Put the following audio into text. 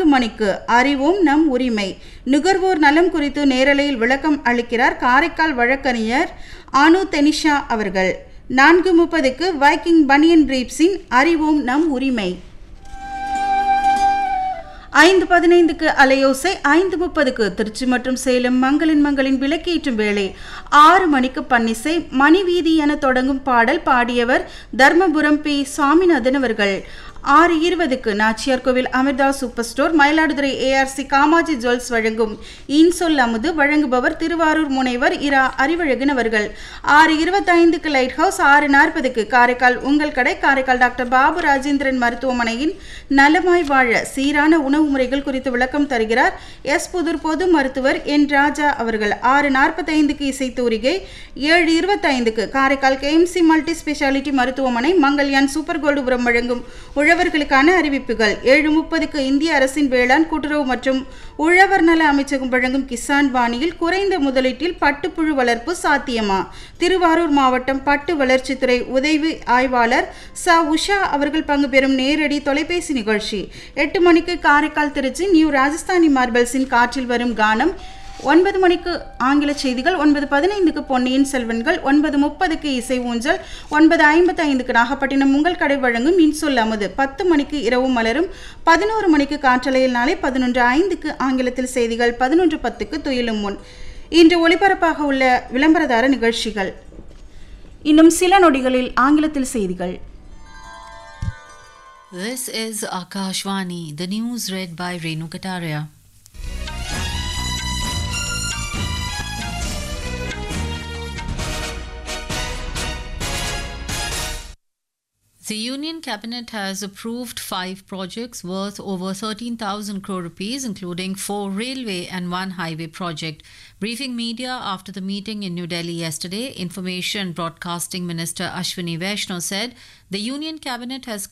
மணிக்கு அறிவோம் நம் உரிமை நுகர்வோர் நலம் குறித்து நேரலையில் விளக்கம் அளிக்கிறார் காரைக்கால் வழக்கறிஞர் அனு தெனிஷா அவர்கள் நான்கு முப்பதுக்கு வைக்கிங் பனியன் பிரீப்ஸின் அறிவோம் நம் உரிமை ஐந்து பதினைந்துக்கு அலையோசை ஐந்து முப்பதுக்கு திருச்சி மற்றும் சேலம் மங்களின் மங்களின் விளக்கேற்றும் வேளை ஆறு மணிக்கு பன்னிசை மணிவீதி என தொடங்கும் பாடல் பாடியவர் தர்மபுரம் பி சுவாமிநாதன் அவர்கள் ஆறு இருபதுக்கு Nachiyar Kovil Amirtha super store Mayiladuthurai ARC Kamaji jewels வழங்கும் இன்சொல் அமுது வழங்குபவர் திருவாரூர் முனைவர் இரா அறிவழகன் அவர்கள் ஆறு இருபத்தைந்துக்கு லைட் ஹவுஸ் ஆறு நாற்பதுக்கு காரைக்கால் உங்கள் கடை காரைக்கால் டாக்டர் பாபு ராஜேந்திரன் மருத்துவமனையின் நலமாய் வாழ சீரான உணவு முறைகள் குறித்து விளக்கம் தருகிறார் எஸ் புதூர் பொது மருத்துவர் என் ராஜா அவர்கள் ஆறு நாற்பத்தைந்துக்கு இசை தூரிகை ஏழு இருபத்தைந்துக்கு காரைக்கால் கேஎம்சி மல்டி ஸ்பெஷாலிட்டி மருத்துவமனை மங்கல்யான் சூப்பர் கோல்டுபுரம் வழங்கும் உழவர்களுக்கான அறிவிப்புகள் ஏழு முப்பதுக்கு இந்திய அரசின் வேளாண் கூட்டுறவு மற்றும் உழவர் நல அமைச்சகம் வழங்கும் கிசான் வாணியில் குறைந்த முதலீட்டில் பட்டுப்புழு வளர்ப்பு சாத்தியமா திருவாரூர் மாவட்டம் பட்டு வளர்ச்சித்துறை உதவி ஆய்வாளர் ச உஷா அவர்கள் பங்கு பெறும் நேரடி தொலைபேசி நிகழ்ச்சி எட்டு மணிக்கு காரைக்கால் திருச்சி நியூ ராஜஸ்தானி மார்பல்ஸின் காற்றில் வரும் கானம் ஒன்பது மணிக்கு ஆங்கில செய்திகள் ஒன்பது பதினைந்துக்கு பொன்னியின் செல்வன்கள் ஒன்பது முப்பதுக்கு இசை ஊஞ்சல் ஒன்பது ஐம்பத்தி ஐந்துக்கு நாகப்பட்டினம் உங்கள் கடை வழங்கும் இன்சொல் அமுது பத்து மணிக்கு இரவு மலரும் பதினோரு மணிக்கு காற்றலையில் நாளை பதினொன்று ஐந்துக்கு ஆங்கிலத்தில் செய்திகள் பதினொன்று பத்துக்கு துயிலும் முன் இன்று ஒளிபரப்பாக உள்ள விளம்பரதார நிகழ்ச்சிகள் இன்னும் சில நொடிகளில் ஆங்கிலத்தில் செய்திகள் This is Akashvani, the news read by Renu Kataria. The Union Cabinet has approved five projects worth over 13,000 crore rupees, including four railway and one highway project. Briefing media after the meeting in New Delhi yesterday, Information Broadcasting Minister Ashwini Vaishnaw said the Union Cabinet has